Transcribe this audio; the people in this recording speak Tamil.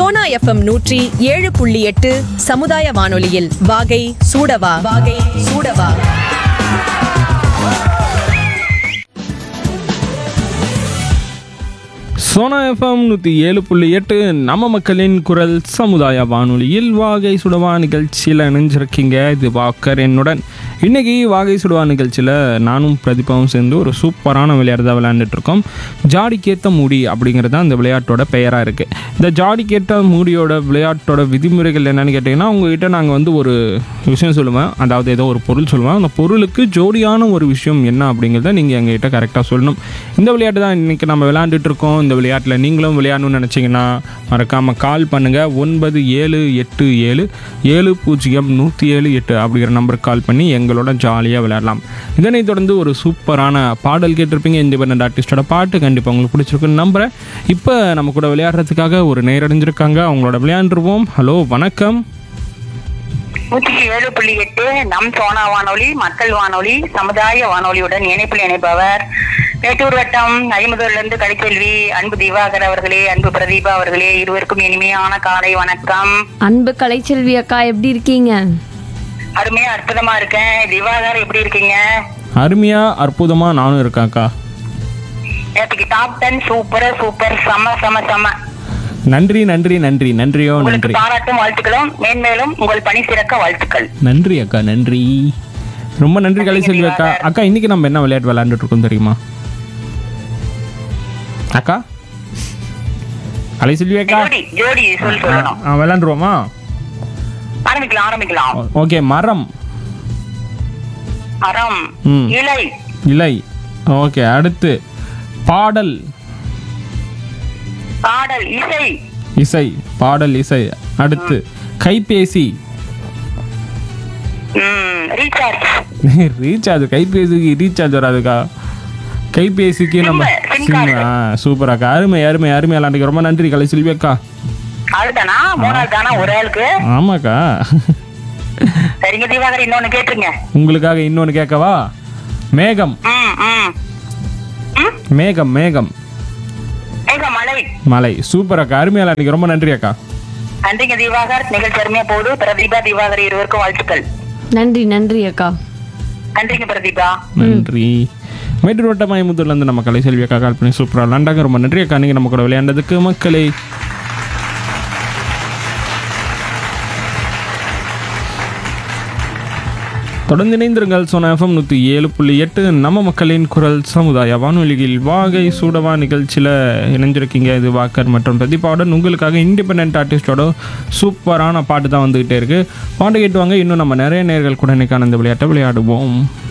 சோனா எஃப்எம் நூற்றி ஏழு புள்ளி எட்டு சமுதாய வானொலியில் வாகை சூடவா வாகை சூடவா சோனா எஃப்எம் நூற்றி ஏழு புள்ளி எட்டு நம்ம மக்களின் குரல் சமுதாய வானொலியில் வாகை சுடவா நிகழ்ச்சியில் இணைஞ்சிருக்கீங்க இது வாக்கர் என்னுடன் இன்னைக்கு வாகை சுடவா நிகழ்ச்சியில் நானும் பிரதீபாவும் சேர்ந்து ஒரு சூப்பரான விளையாட்டு தான் விளையாண்டுட்டு இருக்கோம் ஜாடிக்கேத்த மூடி அப்படிங்கிறது தான் அந்த விளையாட்டோட பெயராக இருக்குது இந்த ஜாடிக்கேத்த மூடியோட விளையாட்டோட விதிமுறைகள் என்னன்னு கேட்டிங்கன்னா உங்ககிட்ட நாங்கள் வந்து ஒரு விஷயம் சொல்லுவேன் அதாவது ஏதோ ஒரு பொருள் சொல்லுவேன் அந்த பொருளுக்கு ஜோடியான ஒரு விஷயம் என்ன அப்படிங்கிறத நீங்கள் எங்ககிட்ட கரெக்டாக சொல்லணும் இந்த விளையாட்டு தான் இன்றைக்கி நம்ம விளையாண்டுட்டு இருக்கோம் இந்த விளையாட்டில் நீங்களும் விளையாடணும்னு நினச்சிங்கன்னா மறக்காமல் கால் பண்ணுங்கள் ஒன்பது ஏழு எட்டு ஏழு ஏழு பூஜ்ஜியம் நூற்றி ஏழு எட்டு அப்படிங்கிற நம்பருக்கு கால் பண்ணி எங்களோட ஜாலியாக விளையாடலாம் இதனைத் தொடர்ந்து ஒரு சூப்பரான பாடல் கேட்டிருப்பீங்க இண்டிபெண்ட் ஆர்டிஸ்டோட பாட்டு கண்டிப்பாக உங்களுக்கு பிடிச்சிருக்குன்னு நம்புகிறேன் இப்போ நம்ம கூட விளையாடுறதுக்காக ஒரு நேரடைஞ்சிருக்காங்க அவங்களோட விளையாண்டுருவோம் ஹலோ வணக்கம் நூற்றி ஏழு புள்ளி எட்டு நம் சோனா வானொலி மக்கள் வானொலி சமுதாய வானொலியுடன் இணைப்பில் இணைப்பவர் மேட்டூர் வட்டம் ஐம்பதுல இருந்து கடிச்செல்வி அன்பு திவாகர் அவர்களே அன்பு பிரதீபா அவர்களே இருவருக்கும் இனிமையான காலை வணக்கம் அன்பு கலைச்செல்வி அக்கா எப்படி இருக்கீங்க அருமையா அற்புதமா இருக்கேன் திவாகர் எப்படி இருக்கீங்க அருமையாக அற்புதமாக நானும் இருக்கேன்க்கா நேற்றுக்கு டாப் டென் சூப்பர் சூப்பர் செம செம செம நன்றி நன்றி நன்றி நன்றியோ உங்களுக்கு நன்றி பாராட்டும் வாழ்த்துக்களும் மேன்மேலும் உங்கள் பணி சிறக்க வாழ்த்துக்கள் நன்றி அக்கா நன்றி ரொம்ப நன்றி கலை செல்வி அக்கா அக்கா இன்னைக்கு நம்ம என்ன விளையாட்டு விளையாண்டுட்டு இருக்கோம் தெரியுமா அக்கா கலை செல்வி அக்கா ஜோடி ஜோடி சொல் சொல்லணும் ஆ, விளையாண்டுருவோமா ஆரம்பிக்கலாம் ஆரம்பிக்கலாம் ஓகே மரம் மரம் ம். இலை இலை ஓகே அடுத்து பாடல் பாடல் இசை இசை பாடல் இசை அடுத்து கைபேசி ம், ரீசார்ஜ் ரீசார்ஜ் கைபேசிக்கு ரீசார்ஜ் வராதுக்கா கைபேசிக்கு நம்ம சிம் சிம் ஆ சூப்பர் அக்கா அருமை அருமை அருமை விளாண்டுக்கு ரொம்ப நன்றி கலை செல்வி அக்கா அவ்வளவுதானா மூணாவது தானா ஒரு ஆளுக்கு ஆமாக்கா சரிங்க தீபாகர் இன்னொன்னு கேட்டுருங்க உங்களுக்காக இன்னொன்று கேட்கவா மேகம் ம் ம் ம் மேகம் மேகம் ஏங்க மலை மலை சூப்பர் அக்கா அருமையா விளாண்டுக்கு ரொம்ப நன்றி அக்கா நன்றிங்க தீபாகர் நிகழ்ச்சி அருமையா போகுது பிரதீபா தீபாகர் இருவருக்கும் வாழ்த்துக்கள் நன்றி நன்றி அக்கா நன்றிங்க பிரதீபா நன்றி மேட்டூர் வட்ட மயமுத்தூர்லேருந்து நம்ம கலை செல்வி அக்கா கால் பண்ணி சூப்பராக விளாண்டாங்க ரொம்ப நன்றி அக்கா நீங்கள் நம்ம கூட விளையாண்டதுக்கு மக்களே தொடர்ந்து இணைந்திருங்கள் சோனா எஃப்எம் நூற்றி ஏழு புள்ளி எட்டு நம்ம மக்களின் குரல் சமுதாய வானொலியில் வாகை சூடவா நிகழ்ச்சியில் இணைஞ்சிருக்கீங்க இது வாக்கர் மற்றும் பிரதீபாவுடன் உங்களுக்காக இண்டிபெண்ட் ஆர்டிஸ்டோட சூப்பரான பாட்டு தான் வந்துகிட்டே இருக்கு பாட்டு கேட்டுவாங்க இன்னும் நம்ம நிறைய நேர்கள் கூட இன்னைக்கான இந்த விளையாட்டை விளையாடுவோம்